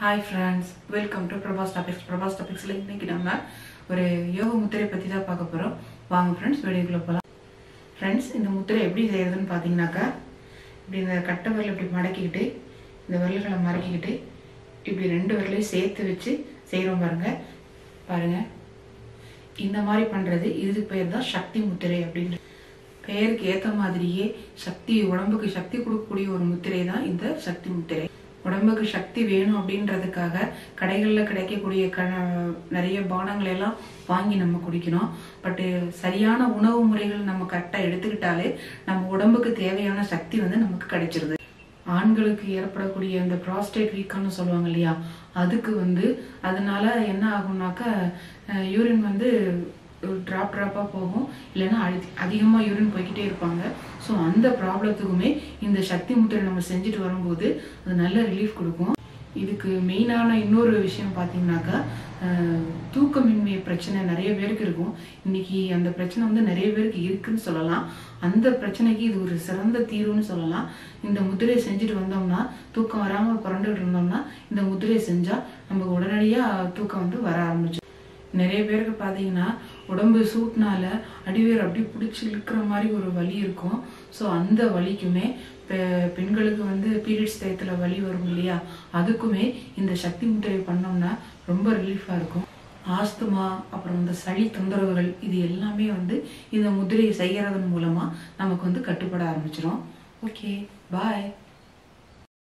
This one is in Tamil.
hi friends welcome to Prabhas topics Prabhas டாபிக்ஸில் இன்னைக்கு நம்ம ஒரு யோக முத்திரை பற்றி தான் பார்க்க போகிறோம் வாங்க ஃப்ரெண்ட்ஸ் வீடியோக்குள்ளே போகலாம் ஃப்ரெண்ட்ஸ் இந்த முத்திரை எப்படி செய்யறதுன்னு பார்த்தீங்கன்னாக்கா இப்படி இந்த கட்டை விரல் இப்படி மடக்கிக்கிட்டு இந்த விரல்களை மடக்கிக்கிட்டு இப்படி ரெண்டு விரலையும் சேர்த்து வச்சு செய்கிறோம் பாருங்க பாருங்க இந்த மாதிரி பண்ணுறது இதுக்கு பேர் தான் சக்தி முத்திரை அப்படின்ற பெயருக்கு ஏற்ற மாதிரியே சக்தி உடம்புக்கு சக்தி கொடுக்கக்கூடிய ஒரு முத்திரை தான் இந்த சக்தி முத்திரை உடம்புக்கு சக்தி வேணும் அப்படின்றதுக்காக கடைகளில் கிடைக்கக்கூடிய க நிறைய பானங்களை எல்லாம் வாங்கி நம்ம குடிக்கணும் பட்டு சரியான உணவு முறைகள் நம்ம கரெக்டாக எடுத்துக்கிட்டாலே நம்ம உடம்புக்கு தேவையான சக்தி வந்து நமக்கு கிடைச்சிருது ஆண்களுக்கு ஏற்படக்கூடிய அந்த ப்ராஸ்டேட் வீக்கான்னு சொல்லுவாங்க இல்லையா அதுக்கு வந்து அதனால என்ன ஆகும்னாக்கா யூரின் வந்து ட்ராப் ட்ராப்பாக போகும் இல்லைன்னா அதி அதிகமாக யூரின் போய்கிட்டே இருப்பாங்க ஸோ அந்த ப்ராப்ளத்துக்குமே இந்த சக்தி முத்திரை நம்ம செஞ்சுட்டு வரும்போது அது நல்ல ரிலீஃப் கொடுக்கும் இதுக்கு மெயினான இன்னொரு விஷயம் பார்த்தீங்கன்னாக்கா அஹ், தூக்கமின்மை பிரச்சனை நிறைய பேருக்கு இருக்கும் இன்னைக்கு அந்த பிரச்சனை வந்து நிறைய பேருக்கு இருக்குன்னு சொல்லலாம் அந்த பிரச்சனைக்கு இது ஒரு சிறந்த தீர்வுன்னு சொல்லலாம் இந்த முதிரையை செஞ்சுட்டு வந்தோம்னா தூக்கம் வராமல் புரண்டுகிட்டு இருந்தோம்னா இந்த முதிரையை செஞ்சால் நமக்கு உடனடியாக தூக்கம் வந்து வர ஆரம்பிச்சு நிறைய பேருக்கு பார்த்தீங்கன்னா உடம்பு சூட்னால அடிவேர் அப்படி பிடிச்சி இழுக்கிற மாதிரி ஒரு வலி இருக்கும் ஸோ அந்த வலிக்குமே பெ- பெண்களுக்கு வந்து பீரியட்ஸ் டயத்தில் வலி வரும் இல்லையா அதுக்குமே இந்த சக்தி முத்திரை பண்ணோம்னா ரொம்ப ரிலீஃபாக இருக்கும் ஆஸ்துமா அப்புறம் இந்த சளி தொந்தரவுகள் இது எல்லாமே வந்து இந்த முதிரையை செய்யறதன் மூலமாக நமக்கு வந்து கட்டுப்பட ஆரம்பிச்சிடும் ஓகே பாய்